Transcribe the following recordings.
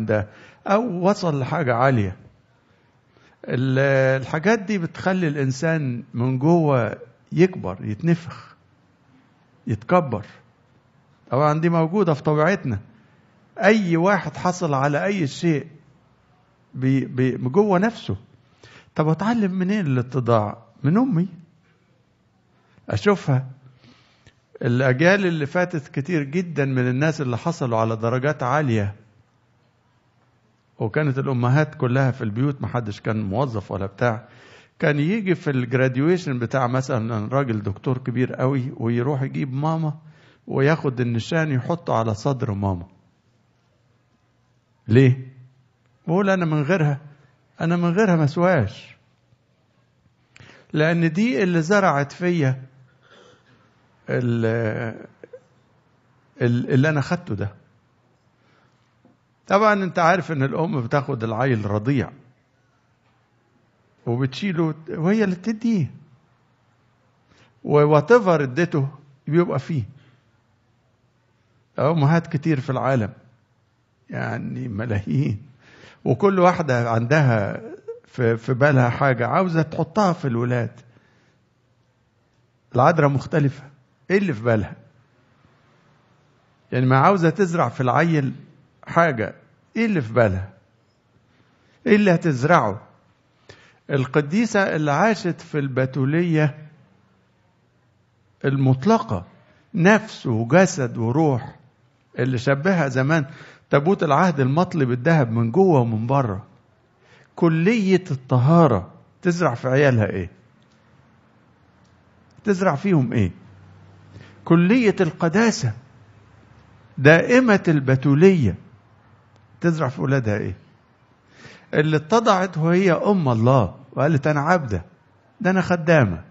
ده او وصل لحاجه عاليه ال- الحاجات دي بتخلي الانسان من جوه يكبر يتنفخ يتكبر طبعا دي موجوده في طبيعتنا اي واحد حصل على اي شيء بي بي جوه نفسه طب اتعلم منين الاتضاع من امي اشوفها الاجيال اللي فاتت كتير جدا من الناس اللي حصلوا على درجات عاليه وكانت الامهات كلها في البيوت محدش كان موظف ولا بتاع كان يجي في الجراديويشن بتاع مثلا راجل دكتور كبير قوي ويروح يجيب ماما وياخد النشان يحطه على صدر ماما ليه بقول انا من غيرها انا من غيرها ما سواش لان دي اللي زرعت فيا ال- ال- اللي انا خدته ده طبعا انت عارف ان الام بتاخد العيل رضيع وبتشيله وهي اللي بتديه ووات ايفر اديته بيبقى فيه امهات كتير في العالم يعني ملايين وكل واحده عندها في في بالها حاجه عاوزه تحطها في الولاد العذراء مختلفه ايه اللي في بالها يعني ما عاوزه تزرع في العيل حاجه ايه اللي في بالها ايه اللي هتزرعه القديسه اللي عاشت في البتوليه المطلقه نفس وجسد وروح اللي شبهها زمان تابوت العهد المطلي بالذهب من جوه ومن بره كلية الطهارة تزرع في عيالها ايه تزرع فيهم ايه كلية القداسة دائمة البتولية تزرع في أولادها ايه اللي اتضعت وهي أم الله وقالت أنا عبدة ده أنا خدامة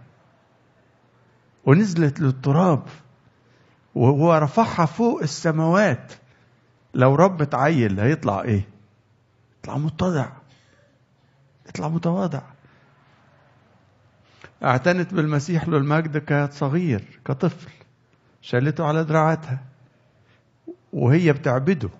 ونزلت للتراب وهو رفعها فوق السماوات لو ربت عيل هيطلع ايه يطلع متضع يطلع متواضع اعتنت بالمسيح له المجد كصغير كطفل شالته على دراعاتها وهي بتعبده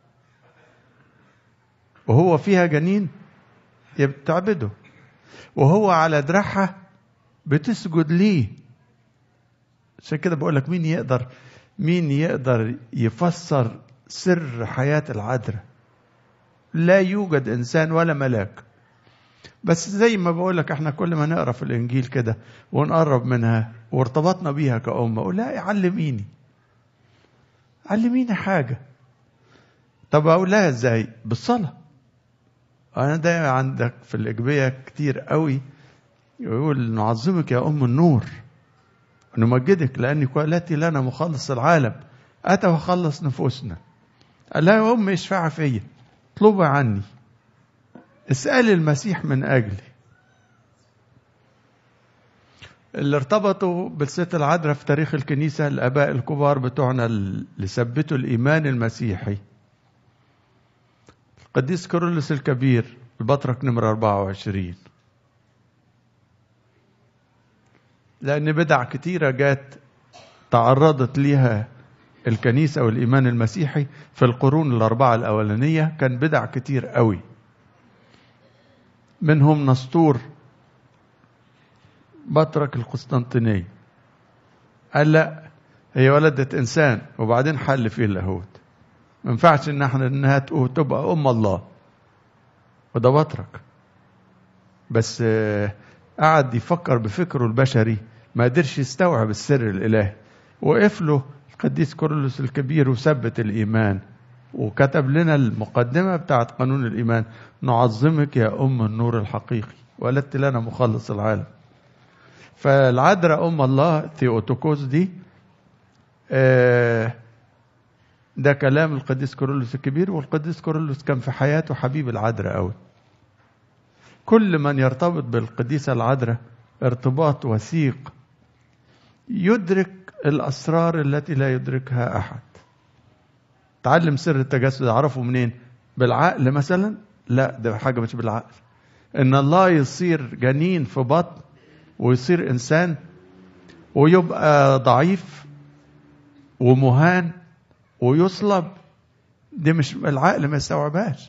وهو فيها جنين هي بتعبده وهو على دراعها بتسجد ليه عشان كده بقول لك مين يقدر مين يقدر يفسر سر حياة العذراء لا يوجد إنسان ولا ملاك بس زي ما بقول لك احنا كل ما نقرا في الانجيل كده ونقرب منها وارتبطنا بيها كأمة اقول لها علميني علميني حاجة طب اقول لها ازاي بالصلاة انا دايما عندك في الاجبية كتير قوي يقول نعظمك يا ام النور نمجدك لانك والتي لنا مخلص العالم اتى وخلص نفوسنا قال لها يا ام اشفعي فيا اطلبي عني اسأل المسيح من أجلي اللي ارتبطوا بالست العذراء في تاريخ الكنيسة الآباء الكبار بتوعنا اللي ثبتوا الإيمان المسيحي القديس كيرلس الكبير البطرك نمرة 24 لأن بدع كتيرة جات تعرضت ليها الكنيسة والإيمان المسيحي في القرون الأربعة الأولانية كان بدع كتير قوي منهم نسطور بطرك القسطنطينية قال لا هي ولدت انسان وبعدين حل فيه اللاهوت ما ينفعش ان احنا انها تبقى ام الله وده بطرك بس قعد يفكر بفكره البشري ما قدرش يستوعب السر الالهي وقف له القديس كورلوس الكبير وثبت الايمان وكتب لنا المقدمة بتاعت قانون الإيمان نعظمك يا أم النور الحقيقي ولدت لنا مخلص العالم فالعذراء أم الله ثيوتوكوس دي ده كلام القديس كورولوس الكبير والقديس كورولوس كان في حياته حبيب العذراء قوي كل من يرتبط بالقديسة العذراء ارتباط وثيق يدرك الأسرار التي لا يدركها أحد تعلم سر التجسد اعرفه منين بالعقل مثلا لا ده حاجه مش بالعقل ان الله يصير جنين في بطن ويصير انسان ويبقى ضعيف ومهان ويصلب دي مش العقل ما يستوعبهاش